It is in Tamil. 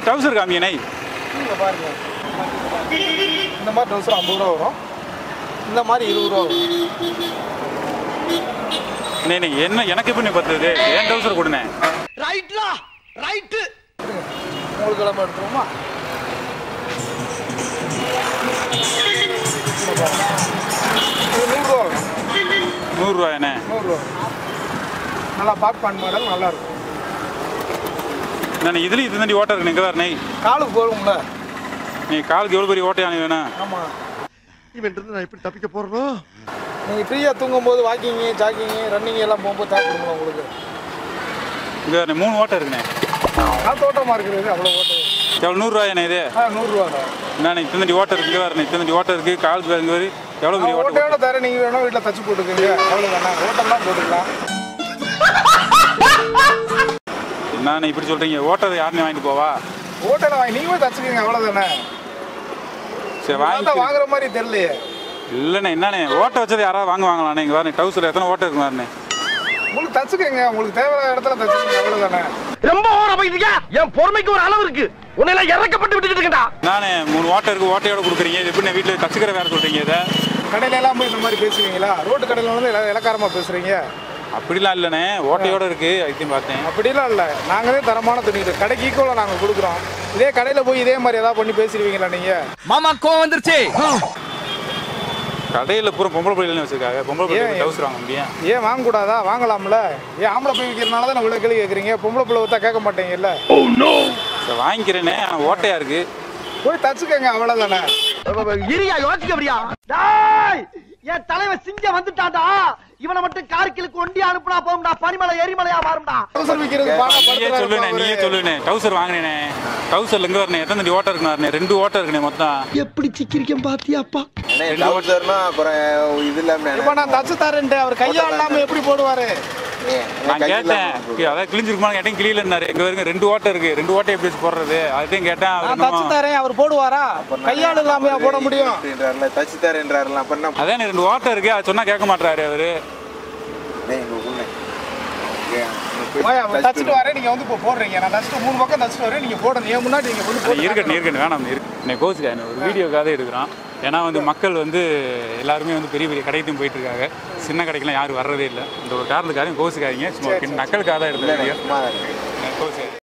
ட்ரௌசர் காமியனை இங்கே பாருங்க இந்த மாதிரி ட்ரௌசர் ஐம்பது ரூபா வரும் இந்த மாதிரி இருபது ரூபா வரும் நே நே, என்ன எனக்கு எப்படி பத்துது ஏன் ட்ரௌசர் கொடுனே ரைட்லா ரைட்டு உங்களுக்கு கிளம்ப எடுத்துருவோமா இது நூறுரூவா வரும் நூறுரூவா என்ன நூறுரூவா நல்லா பாப்கார்ன் மாடல் நல்லா இருக்கும் நான் இதுலேயும் இது தாண்டி ஓட்டை இருக்கு இங்கே தான் நெய் காலுக்கு போடும்ல நீ காலுக்கு எவ்வளோ பெரிய ஓட்டையான வேணும் ஆமாம் இவன் இருந்து நான் எப்படி தப்பிக்க போறனோ நீங்கள் ஃப்ரீயாக தூங்கும்போது வாக்கிங்கு ஜாக்கிங்கு ரன்னிங் எல்லாம் போகும்போது தேவைப்படுங்களா உங்களுக்கு இங்கே மூணு ஓட்டை இருக்குண்ணே காத்தோட்டமாக இருக்குது அவ்வளோ ஓட்டு எவ்வளோ நூறுரூவாயாண்ணே இது ஆ நூறுரூவாண்ணா நான் இத்தனை ஓட்டை இருக்கு இங்கே வரணும் இத்தனை ஓட்டை இருக்குது காலுக்கு இங்கே வரி எவ்வளோ பெரிய ஓட்டை ஓட்டையோட தர நீங்கள் வேணும் வீட்டில் தச்சு போட்டுக்கோங்க அவ்வளோ வேணாம் ஓட்டம்லாம் போட்டுக்கலாம் நான் இப்படி சொல்கிறீங்க ஓட்டை யாருன்னு வாங்கிட்டு போவா ஓட்டையில் வாங்கி நீங்களே தச்சுக்கோங்க அவ்வளோதானே சரி பார்த்தா வாங்கி வாங்குற மாதிரி தெரியலையே இல்லைண்ணே என்னண்ணே ஓட்டை வச்சது யாராவது வாங்க வாங்கலாண்ணே இங்கே வரணும் டவுசர் எத்தனை ஓட்டை இருக்கு வரண்ணே உங்களுக்கு தச்சுக்கோங்க உங்களுக்கு தேவையான இடத்துல தச்சுக்கோங்க அவ்வளோதானே ரொம்ப ஓர போயிட்டு என் பொறுமைக்கு ஒரு அளவு இருக்கு உன்னை இறக்கப்பட்டு விட்டுட்டு இருக்கா நானே மூணு ஓட்டை இருக்கு ஓட்டையோட கொடுக்குறீங்க இது எப்படி வீட்டில் தச்சுக்கிற வேறு சொல்கிறீங்க இதை கடையில எல்லாம் போய் இந்த மாதிரி பேசுவீங்களா ரோட்டு கடையில் வந்து இல- இலக்காரமாக பேசுகிறீங்க அப்படிலாம் இல்லைண்ணே ஓட்டையோட இருக்கு அதுக்கும் பார்த்தேன் அப்படிலாம் இல்லை நாங்களே தரமான துணி இது கடைக்கு ஈக்குவலாக நாங்கள் கொடுக்குறோம் இதே கடையில் போய் இதே மாதிரி ஏதாவது பண்ணி பேசிடுவீங்களா நீங்கள் மாமா கோவம் வந்துருச்சு கடையில் பூரா பொம்பளை பிள்ளைகள் வச்சிருக்காங்க பொம்பளை ஏன்? பிள்ளை டவுசர் வாங்க முடியும் ஏன் வாங்கக்கூடாதா வாங்கலாம்ல ஏன் ஆம்பளை போய் விற்கிறனால தான் இவ்வளோ கேள்வி கேட்குறீங்க பொம்பளை பிள்ளை விற்றா கேட்க மாட்டீங்கல்ல சரி வாங்கிக்கிறேனே ஆனால் ஓட்டையா இருக்கு போய் தச்சுக்கோங்க அவ்வளோதானே இரியா யோசிக்க முடியா டேய் என் தலைவன் சிங்கம் வந்துட்டான்டா இவனை மட்டும் கார்கிலுக்கு ஒண்டி அனுப்புனா போகும்டா பனிமலை எரிமலையா மாறும்டா டவுசர் விற்கிறது நீயே சொல்லுண்ணே நீயே சொல்லுண்ணே டவுசர் வாங்கினேனே டவுசர்ல இங்கே வரணும் எத்தனை தண்டி ஓட்டை இருக்குண்ணே ரெண்டு ஓட்டை இருக்குண்ணே மொத்தம் எப்படி சிக்கிரிக்கம் பாத்தியாப்பா டவுசர்னா அப்புறம் இது இல்லாம இப்போ நான் தச்சு தரேன்ட்டு அவர் கையாளாமல் எப்படி போடுவார் நான் கேட்டேன் அதான் கிழிஞ்சிருக்குமா கேட்டேன் கிளியிலன்னாரு எங்க வரைக்கும் ரெண்டு ஓட்டை இருக்கு ரெண்டு ஓட்டை எப்படி வச்சு போடுறது அதையும் கேட்டேன் அவர் நான் தச்சு என்னமோ- தரேன் அவர் போடுவாரா கையாள் இல்லாமையா போட முடியும் அப்படின்றாருல தச்சு தரேன்றாருல அப்புறம் என்ன அதான் ரெண்டு ஓட்டை இருக்கு அது சொன்னா கேட்க மாட்டாரு அவரு டேய், இங்க உள்ள. ஏன், இங்க போய் ஓய், அவர் தச்சு தச்சுட்டு வரேன் நீங்க வந்து இப்போ போடுறீங்க நான் தச்சுட்டு மூணு பக்கம் தச்சுட்டு வரேன் நீங்க போடுங்க ஏன் முன்னாடி நீங்க கொண்டு போட்டு இருக்கட்டும் இருக்கட்டும் வேணாம் இருக்கு இன்னைக்கு கோச்சுக்கா ஒரு வீடியோக்காக எடுக்கிறோம் ஏன்னா வந்து மக்கள் வந்து எல்லாருமே வந்து பெரிய பெரிய கடைக்கும் போயிட்டு இருக்காங்க சின்ன கடைக்கெல்லாம் யாரும் வர்றதே இல்லை இந்த ஒரு காரணத்துக்காரையும் கோச்சுக்காதீங்க சும்மா நக்கலுக்காக தான் எடுத்த வீடியோ சும்மா தான் இருக்கு. கோச்சு